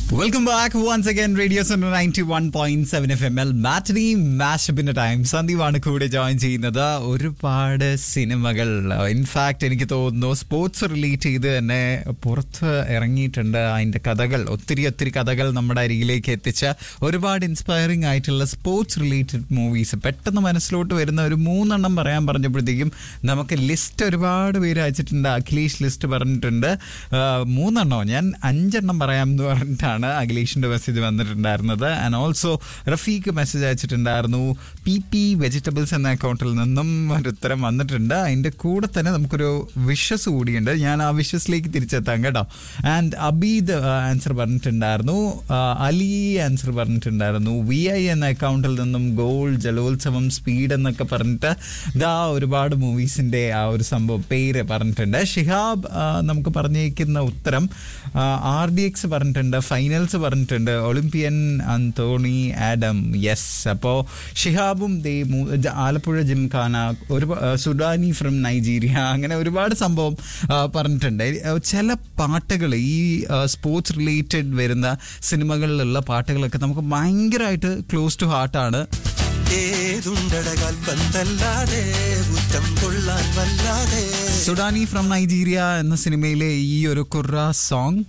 welcome back once again radio ninety one point seven F M L matinee മാഷപ്പിന്റെ time സന്ദീപാണ് കൂടെ join ചെയ്യുന്നത് ഒരുപാട് സിനിമകൾ ഇൻഫാക്ട് എനിക്ക് തോന്നുന്നു സ്പോർട്സ് റിലേറ്റ് ചെയ്ത് തന്നെ പുറത്ത് ഇറങ്ങിയിട്ടുണ്ട് അതിന്റെ കഥകൾ ഒത്തിരി ഒത്തിരി കഥകൾ നമ്മുടെ അരികിലേക്ക് എത്തിച്ച ഒരുപാട് ഇൻസ്പയറിംഗ് ആയിട്ടുള്ള സ്പോർട്സ് റിലേറ്റഡ് മൂവീസ് പെട്ടെന്ന് മനസ്സിലോട്ട് വരുന്ന ഒരു മൂന്നെണ്ണം പറയാൻ പറഞ്ഞപ്പോഴത്തേക്കും നമുക്ക് ലിസ്റ്റ് ഒരുപാട് പേര് അയച്ചിട്ടുണ്ട് അഖിലേഷ് ലിസ്റ്റ് പറഞ്ഞിട്ടുണ്ട് ആ, മൂന്നെണ്ണോ ഞാൻ അഞ്ചെണ്ണം പറയാം എന്ന് പറഞ്ഞിട്ടാണ് അഖിലേഷിന്റെ മെസ്സേജ് വന്നിട്ടുണ്ടായിരുന്നത് ആൻഡ് ഓൾസോ റഫീഖ് മെസ്സേജ് അയച്ചിട്ടുണ്ടായിരുന്നു പി പി വെജിറ്റബിൾസ് എന്ന അക്കൗണ്ടിൽ നിന്നും ഒരു ഉത്തരം വന്നിട്ടുണ്ട് അതിന്റെ കൂടെ തന്നെ നമുക്കൊരു വിഷസ് കൂടിയുണ്ട് ഞാൻ ആ വിഷസിലേക്ക് തിരിച്ചെത്താം കേട്ടോ ആൻഡ് അബീദ് ആൻസർ പറഞ്ഞിട്ടുണ്ടായിരുന്നു ആ, അലി ആൻസർ പറഞ്ഞിട്ടുണ്ടായിരുന്നു വി ഐ എന്ന അക്കൗണ്ടിൽ നിന്നും ഗോൾ ജലോത്സവം സ്പീഡ് എന്നൊക്കെ പറഞ്ഞിട്ട് ഇതാ ഒരുപാട് മൂവീസിന്റെ ആ ഒരു സംഭവം പേര് പറഞ്ഞിട്ടുണ്ട് ഷിഹാബ് ആ, നമുക്ക് പറഞ്ഞേക്കുന്ന ഉത്തരം ആർ ഡി എക്സ് പറഞ്ഞിട്ടുണ്ട് ഫൈനൽസ് പറഞ്ഞിട്ടുണ്ട് ഒളിമ്പിയൻ അന്തോണി ആഡം യെസ് അപ്പോൾ ഷിഹാബും ദേ മൂ- ജ- ആലപ്പുഴ ജിംഖാന ഒരു സുഡാനി ഫ്രം നൈജീരിയ അങ്ങനെ ഒരുപാട് സംഭവം ആ, പറഞ്ഞിട്ടുണ്ട് ആ, ചില പാട്ടുകൾ ഈ സ്പോർട്സ് റിലേറ്റഡ് വരുന്ന സിനിമകളിലുള്ള പാട്ടുകളൊക്കെ നമുക്ക് ഭയങ്കരമായിട്ട് ക്ലോസ് ടു ഹാർട്ടാണ് ഏതുണ്ടടകാൽ പന്തല്ലാതെ ഉറ്റം കൊള്ളാൻ വല്ലാതെ സുഡാനി ഫ്രം നൈജീരിയ എന്ന സിനിമയിലെ ഈ ഒരു കുർറ song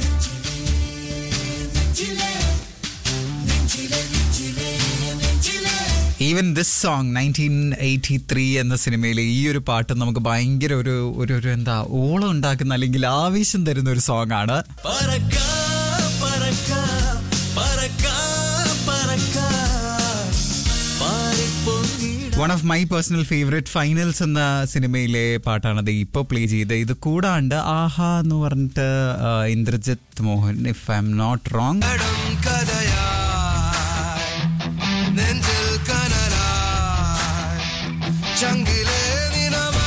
even this song nineteen eighty three എന്ന സിനിമയിലെ ഈ ഒരു പാട്ട് നമുക്ക് ഭയങ്കര ഒരു ഒരു ഒരു എന്താ ഓളം ഉണ്ടാക്കുന്ന അല്ലെങ്കിൽ ആവേശം തരുന്ന ഒരു സോങ് ആണ് പറക്ക പറക്ക പറക്ക പറക്ക പാറിപ്പൊങ്ങിട one of my personal favourite finals എന്ന സിനിമയിലെ പാട്ടാണത് ഇപ്പോൾ പ്ലേ ചെയ്ത് ഇത് കൂടാണ്ട് ആഹാ എന്ന് പറഞ്ഞിട്ട് ആ, Indrajith Mohan if I'm not wrong കടം കഥയായി നെഞ്ചിൽ കനലായി ചങ്കിലെ നിനമായി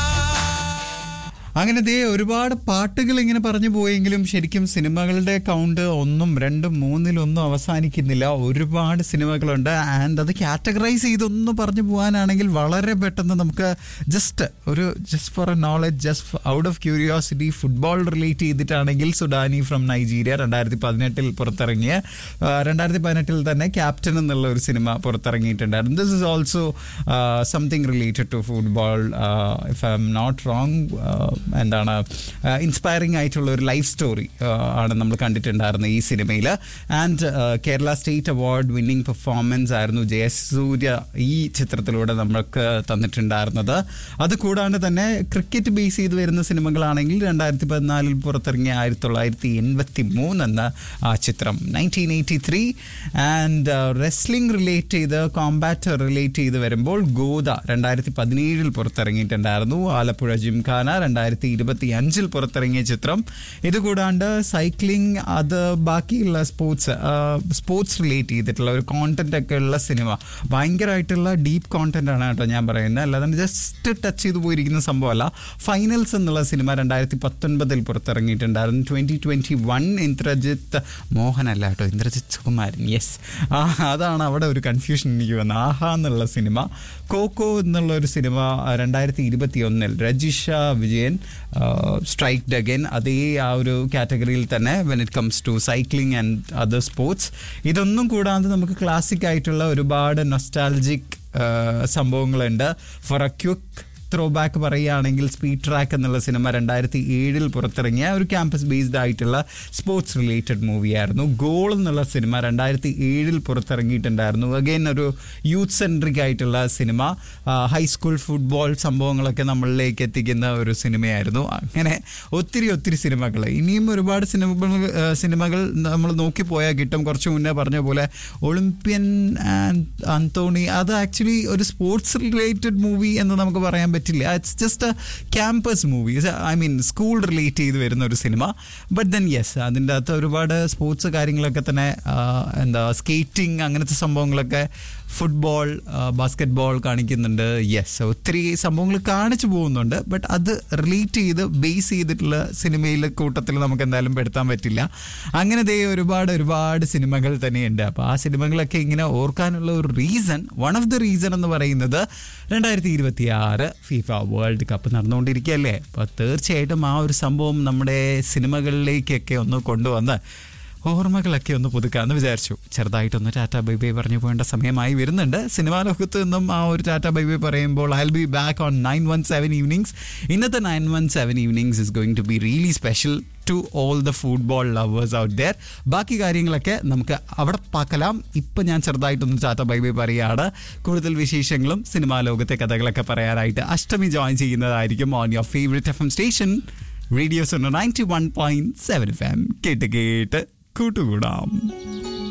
അങ്ങനെ ദേ ഒരുപാട് പാട്ടുകൾ ഇങ്ങനെ പറഞ്ഞു പോയെങ്കിലും ശരിക്കും സിനിമകളുടെ കൗണ്ട് ഒന്നും രണ്ടും മൂന്നിലൊന്നും അവസാനിക്കുന്നില്ല ഒരുപാട് സിനിമകളുണ്ട് ആൻഡ് അത് കാറ്റഗറൈസ് ചെയ്തൊന്ന് പറഞ്ഞു പോകാനാണെങ്കിൽ വളരെ പെട്ടെന്ന് നമുക്ക് ജസ്റ്റ് ഒരു just for a knowledge just out of curiosity football relate ചെയ്തിട്ടാണെങ്കിൽ സുഡാനി ഫ്രം നൈജീരിയ രണ്ടായിരത്തി പതിനെട്ടിൽ പുറത്തിറങ്ങിയ ആ, രണ്ടായിരത്തി പതിനെട്ടിൽ തന്നെ ക്യാപ്റ്റൻ എന്നുള്ള ഒരു സിനിമ പുറത്തിറങ്ങിയിട്ടുണ്ടായിരുന്നു this is also something related to football if I'm not wrong എന്താണ് ഇൻസ്പയറിംഗ് ആയിട്ടുള്ള ഒരു ലൈഫ് സ്റ്റോറി ആണ് നമ്മൾ കണ്ടിട്ടുണ്ടായിരുന്നത് ഈ സിനിമയിൽ ആൻഡ് Kerala state award winning performance ആയിരുന്നു ജയസൂര്യ ഈ ചിത്രത്തിലൂടെ നമുക്ക് തന്നിട്ടുണ്ടായിരുന്നത് അത് കൂടാണ്ട് തന്നെ ക്രിക്കറ്റ് ബേസ് ചെയ്ത് വരുന്ന സിനിമകളാണെങ്കിൽ രണ്ടായിരത്തി പതിനാലിൽ പുറത്തിറങ്ങിയ ആയിരത്തി തൊള്ളായിരത്തി എൺപത്തി മൂന്ന് എന്ന ആ ചിത്രം nineteen eighty three and wrestling relate ചെയ്ത് കോമ്പാറ്റ് റിലേറ്റ് ചെയ്ത് വരുമ്പോൾ ഗോദ രണ്ടായിരത്തി പതിനേഴിൽ പുറത്തിറങ്ങിയിട്ടുണ്ടായിരുന്നു ആലപ്പുഴ ജിംഖാന രണ്ടായിരത്തി ഇരുപത്തി അഞ്ചിൽ പുറത്തിറങ്ങിയ ചിത്രം ഇത് കൂടാണ്ട് സൈക്ലിംഗ് അത് ബാക്കിയുള്ള സ്പോർട്സ് സ്പോർട്സ് റിലേറ്റ് ചെയ്തിട്ടുള്ള ഒരു കോണ്ടന്റ് ഒക്കെ ഉള്ള സിനിമ ഭയങ്കരമായിട്ടുള്ള ഡീപ്പ് കോണ്ടന്റ് ആണ് കേട്ടോ ഞാൻ പറയുന്നത് അല്ലാതെ ജസ്റ്റ് ടച്ച് ചെയ്തു പോയിരിക്കുന്ന സംഭവമല്ല ഫൈനൽസ് എന്നുള്ള സിനിമ രണ്ടായിരത്തി പത്തൊൻപതിൽ പുറത്തിറങ്ങിയിട്ടുണ്ടായിരുന്നു ട്വന്റി ട്വന്റി വൺ ഇന്ദ്രജിത്ത് മോഹനല്ല കേട്ടോ ഇന്ദ്രജിത്ത് സുകുമാരൻ യെസ് ആ അതാണ് അവിടെ ഒരു കൺഫ്യൂഷൻ എനിക്ക് വന്നത് ആഹാ എന്നുള്ള സിനിമ കോക്കോ എന്നുള്ള ഒരു സിനിമ രണ്ടായിരത്തി ഇരുപത്തി ഒന്നിൽ രജിഷ വിജയൻ സ്ട്രൈക്ഡ് അഗൈൻ അതേ ആ ഒരു കാറ്റഗറിയിൽ തന്നെ when it comes to cycling and other sports ഇതൊന്നും കൂടാതെ നമുക്ക് ക്ലാസിക് ആയിട്ടുള്ള ഒരുപാട് നൊസ്റ്റാലജിക് സംഭവങ്ങളുണ്ട് for a quick throw back പറയുകയാണെങ്കിൽ സ്പീഡ് ട്രാക്ക് എന്നുള്ള സിനിമ രണ്ടായിരത്തി ഏഴിൽ പുറത്തിറങ്ങിയ ഒരു ക്യാമ്പസ് ബേസ്ഡ് ആയിട്ടുള്ള സ്പോർട്സ് റിലേറ്റഡ് മൂവിയായിരുന്നു ഗോൾ എന്നുള്ള സിനിമ രണ്ടായിരത്തി ഏഴിൽ പുറത്തിറങ്ങിയിട്ടുണ്ടായിരുന്നു അഗൈൻ ഒരു യൂത്ത് സെൻട്രിക് ആയിട്ടുള്ള സിനിമ ഹൈസ്കൂൾ ഫുട്ബോൾ സംഭവങ്ങളൊക്കെ നമ്മളിലേക്ക് എത്തിക്കുന്ന ഒരു സിനിമയായിരുന്നു അങ്ങനെ ഒത്തിരി ഒത്തിരി സിനിമകൾ ഇനിയും ഒരുപാട് സിനിമകൾ ആ, സിനിമകൾ നമ്മൾ നോക്കിപ്പോയാൽ കിട്ടും കുറച്ച് മുന്നേ പറഞ്ഞ പോലെ ഒളിമ്പ്യൻ ആൻഡ് അന്തോണി അത് ആക്ച്വലി ഒരു സ്പോർട്സ് റിലേറ്റഡ് മൂവി എന്ന് നമുക്ക് പറയാൻ പറ്റില്ല it's just a campus movie I mean school relate ചെയ്ത് വരുന്ന ഒരു സിനിമ ബട്ട് ദെൻ യെസ് അതിൻ്റെ അകത്ത് ഒരുപാട് സ്പോർട്സ് കാര്യങ്ങളൊക്കെ തന്നെ ആ, എന്താ സ്കേറ്റിംഗ് അങ്ങനത്തെ സംഭവങ്ങളൊക്കെ ഫുട്ബോൾ ബാസ്കറ്റ് ബോൾ കാണിക്കുന്നുണ്ട് യെസ് ഒത്തിരി സംഭവങ്ങൾ കാണിച്ചു പോകുന്നുണ്ട് ബട്ട് അത് റിലേറ്റ് ചെയ്ത് ബേസ് ചെയ്തിട്ടുള്ള സിനിമയിലെ കൂട്ടത്തിൽ നമുക്ക് എന്തായാലും പെടുത്താൻ പറ്റില്ല അങ്ങനെ ദേ ഒരുപാട് ഒരുപാട് സിനിമകൾ തന്നെയുണ്ട് അപ്പോൾ ആ സിനിമകളൊക്കെ ഇങ്ങനെ ഓർക്കാനുള്ള ഒരു reason one of the reason എന്ന് പറയുന്നത് രണ്ടായിരത്തി ഇരുപത്തി ആറ് ഫിഫ വേൾഡ് കപ്പ് നടന്നുകൊണ്ടിരിക്കുകയല്ലേ അപ്പോൾ തീർച്ചയായിട്ടും ആ ഒരു സംഭവം നമ്മുടെ സിനിമകളിലേക്കൊക്കെ ഒന്ന് കൊണ്ടുവന്ന് ഓർമ്മകളൊക്കെ ഒന്ന് പുതുക്കാന്ന് വിചാരിച്ചു ചെറുതായിട്ടൊന്ന് ടാറ്റ ബൈ ബൈ പറഞ്ഞു പോകേണ്ട സമയമായി വരുന്നുണ്ട് സിനിമാ ലോകത്ത് നിന്നും ആ ഒരു ടാറ്റ ബൈ ബൈ പറയുമ്പോൾ I be back on nine one seven evenings ഇന്നത്തെ nine one seven evenings is going to be really special to all the football lovers out there ബാക്കി കാര്യങ്ങളൊക്കെ നമുക്ക് അവിടെ പാക്കലാം ഇപ്പം ഞാൻ ചെറുതായിട്ടൊന്ന് ടാറ്റ ബൈ ബൈ പറയുകയാണ് കൂടുതൽ വിശേഷങ്ങളും സിനിമാ ലോകത്തെ കഥകളൊക്കെ പറയാനായിട്ട് അഷ്ടമി ജോയിൻ ചെയ്യുന്നതായിരിക്കും on your favourite F M station radio സോണോ ninety one point seven F M കേട്ട് കേട്ട് കൂട്ടുകൂടാം